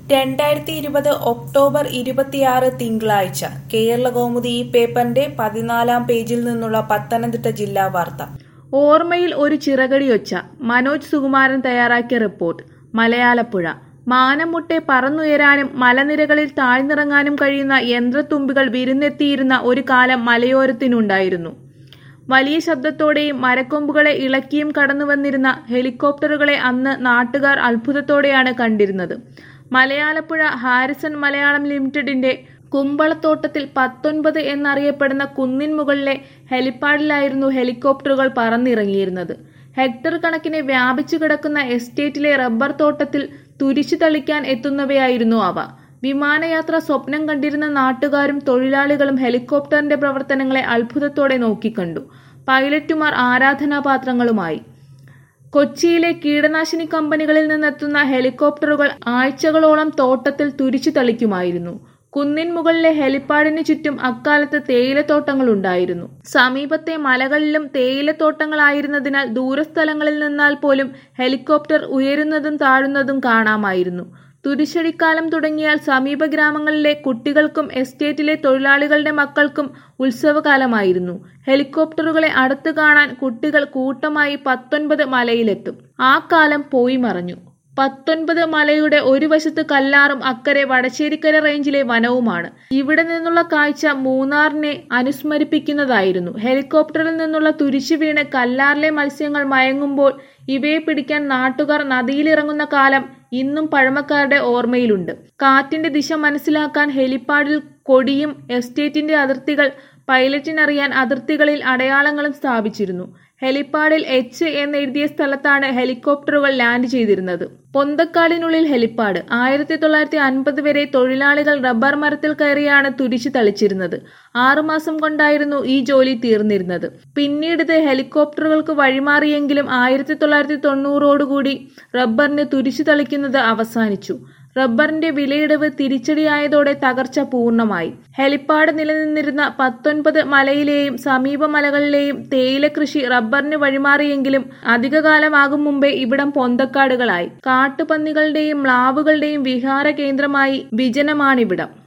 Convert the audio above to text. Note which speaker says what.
Speaker 1: രണ്ടായിരത്തി ഇരുപത് ഒക്ടോബർ ഇരുപത്തിയാറ് തിങ്കളാഴ്ച കേരളകൗമുദി ഈ പേപ്പറിന്റെ പതിനാലാം പേജിൽ നിന്നുള്ള പത്തനംതിട്ട ജില്ലാ വാർത്ത
Speaker 2: ഓർമ്മയിൽ ഒരു ചിറകടിയൊച്ച മനോജ് സുകുമാരൻ തയ്യാറാക്കിയ റിപ്പോർട്ട് മലയാളപ്പുഴ മാനം മുട്ടെ പറന്നുയരാനും മലനിരകളിൽ താഴ്ന്നിറങ്ങാനും കഴിയുന്ന യന്ത്രത്തുമ്പികൾ വിരുന്നെത്തിയിരുന്ന ഒരു കാലം മലയോരത്തിനുണ്ടായിരുന്നു വലിയ ശബ്ദത്തോടെയും മരക്കൊമ്പുകളെ ഇളക്കിയും കടന്നു വന്നിരുന്ന ഹെലികോപ്റ്ററുകളെ അന്ന് നാട്ടുകാർ അത്ഭുതത്തോടെയാണ് കണ്ടിരുന്നത് മലയാളപ്പുഴ ഹാരിസൺ മലയാളം ലിമിറ്റഡിന്റെ കുമ്പളത്തോട്ടത്തിൽ പത്തൊൻപത് എന്നറിയപ്പെടുന്ന കുന്നിൻ മുകളിലെ ഹെലിപ്പാഡിലായിരുന്നു ഹെലികോപ്റ്ററുകൾ പറന്നിറങ്ങിയിരുന്നത് ഹെക്ടർ കണക്കിന് വ്യാപിച്ചു കിടക്കുന്ന എസ്റ്റേറ്റിലെ റബ്ബർ തോട്ടത്തിൽ തുരിച്ചു തളിക്കാൻ എത്തുന്നവയായിരുന്നു അവ വിമാനയാത്ര സ്വപ്നം കണ്ടിരുന്ന നാട്ടുകാരും തൊഴിലാളികളും ഹെലികോപ്റ്ററിന്റെ പ്രവർത്തനങ്ങളെ അത്ഭുതത്തോടെ നോക്കിക്കണ്ടു പൈലറ്റുമാർ ആരാധനാപാത്രങ്ങളുമായി കൊച്ചിയിലെ കീടനാശിനി കമ്പനികളിൽ നിന്നെത്തുന്ന ഹെലികോപ്റ്ററുകൾ ആഴ്ചകളോളം തോട്ടത്തിൽ തുരിച്ചു തളിക്കുമായിരുന്നു കുന്നിൻ മുകളിലെ ഹെലിപ്പാഡിന് ചുറ്റും അക്കാലത്ത് തേയിലത്തോട്ടങ്ങളുണ്ടായിരുന്നു സമീപത്തെ മലകളിലും തേയിലത്തോട്ടങ്ങളായിരുന്നതിനാൽ ദൂരസ്ഥലങ്ങളിൽ നിന്നാൽ പോലും ഹെലികോപ്റ്റർ ഉയരുന്നതും താഴുന്നതും കാണാമായിരുന്നു തുരിശടിക്കാലം തുടങ്ങിയാൽ സമീപ ഗ്രാമങ്ങളിലെ കുട്ടികൾക്കും എസ്റ്റേറ്റിലെ തൊഴിലാളികളുടെ മക്കൾക്കും ഉത്സവകാലമായിരുന്നു ഹെലികോപ്റ്ററുകളെ അടുത്തു കാണാൻ കുട്ടികൾ കൂട്ടമായി പത്തൊൻപത് മലയിലെത്തും ആ കാലം പോയി മറഞ്ഞു പത്തൊൻപത് മലയുടെ ഒരു വശത്ത് കല്ലാറും അക്കരെ വടശ്ശേരിക്കര റേഞ്ചിലെ വനവുമാണ് ഇവിടെ നിന്നുള്ള കാഴ്ച മൂന്നാറിനെ അനുസ്മരിപ്പിക്കുന്നതായിരുന്നു ഹെലികോപ്റ്ററിൽ നിന്നുള്ള തുരിശു വീണ് കല്ലാറിലെ മത്സ്യങ്ങൾ മയങ്ങുമ്പോൾ ഇവയെ പിടിക്കാൻ നാട്ടുകാർ നദിയിലിറങ്ങുന്ന കാലം ഇന്നും പഴമക്കാരുടെ ഓർമ്മയിലുണ്ട് കാറ്റിന്റെ ദിശ മനസ്സിലാക്കാൻ ഹെലിപ്പാഡിൽ കൊടിയും എസ്റ്റേറ്റിന്റെ അതിർത്തികൾ പൈലറ്റിനറിയാൻ അതിർത്തികളിൽ അടയാളങ്ങളും സ്ഥാപിച്ചിരുന്നു ഹെലിപ്പാഡിൽ എച്ച് എന്നെഴുതിയ സ്ഥലത്താണ് ഹെലികോപ്റ്ററുകൾ ലാൻഡ് ചെയ്തിരുന്നത് പൊന്തക്കാടിനുള്ളിൽ ഹെലിപ്പാഡ് ആയിരത്തി തൊള്ളായിരത്തി അൻപത് വരെ തൊഴിലാളികൾ റബ്ബർ മരത്തിൽ കയറിയാണ് തുരിച്ചു തളിച്ചിരുന്നത് ആറുമാസം കൊണ്ടായിരുന്നു ഈ ജോലി തീർന്നിരുന്നത് പിന്നീട് ഇത് ഹെലികോപ്റ്ററുകൾക്ക് വഴിമാറിയെങ്കിലും ആയിരത്തി തൊള്ളായിരത്തി തൊണ്ണൂറോടുകൂടി റബ്ബറിന് തുരിച്ചു തളിക്കുന്നത് അവസാനിച്ചു റബ്ബറിന്റെ വിലയിടിവ് തിരിച്ചടിയായതോടെ തകർച്ച പൂർണ്ണമായി ഹെലിപ്പാഡ് നിലനിന്നിരുന്ന പത്തൊൻപത് മലയിലെയും സമീപ മലകളിലെയും തേയില കൃഷി റബ്ബറിന് വഴിമാറിയെങ്കിലും അധികകാലമാകും മുമ്പേ ഇവിടം പൊന്തക്കാടുകളായി കാട്ടുപന്നികളുടെയും മ്ലാവുകളുടെയും വിഹാര കേന്ദ്രമായി വിജനമാണിവിടം